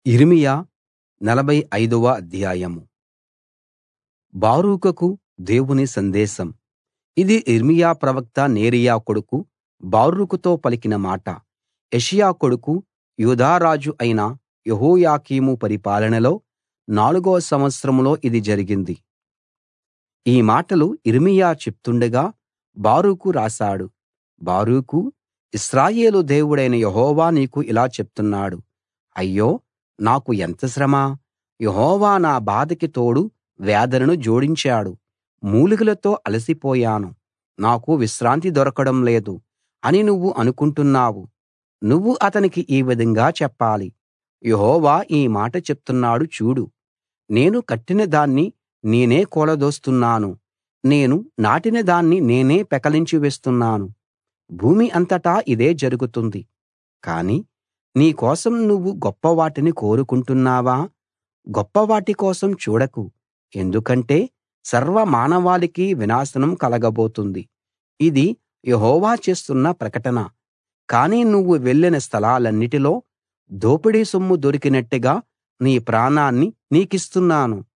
యిర్మీయా నలభై ఐదవ అధ్యాయం బారూకుకు దేవుని సందేశం ఇది యిర్మీయా ప్రవక్త నేరీయా కొడుకు బారూకుతో పలికిన మాట యోషీయా కొడుకు యూదా రాజు అయిన యెహోయాకీము పరిపాలనలో నాలుగో సంవత్సరంలో ఇది జరిగింది ఈ మాటలు యిర్మీయా చెప్తుండగా బారూకు రాశాడు బారూకూ ఇశ్రాయేలు దేవుడైన యెహోవా నీకు ఇలా చెప్తున్నాడు అయ్యో నాకు ఎంత శ్రమ యెహోవా నా బాధకి తోడు వేదనను జోడించాడు మూలుగులతో అలసిపోయాను నాకు విశ్రాంతి దొరకడం లేదు అని నువ్వు అనుకుంటున్నావు నువ్వు అతనికి ఈ విధంగా చెప్పాలి యెహోవా ఈ మాట చెప్తున్నాడు చూడు నేను కట్టిన దాన్ని నేనే కూలదోస్తున్నాను నేను నాటిన దాన్ని నేనే పెకలించి వేస్తున్నాను భూమి అంతటా ఇదే జరుగుతుంది కానీ నీ కోసం నువ్వు గొప్ప వాటిని కోరుకుంటున్నావా గొప్ప వాటి కోసం చూడకు ఎందుకంటే సర్వమానవాళికి వినాశనం కలగబోతుంది ఇది యెహోవా చేస్తున్న ప్రకటన కానీ నువ్వు వెళ్ళిన స్థలాలన్నిటిలో దోపిడీ సొమ్ము దొరికినట్టుగా నీ ప్రాణాన్ని నీకిస్తున్నాను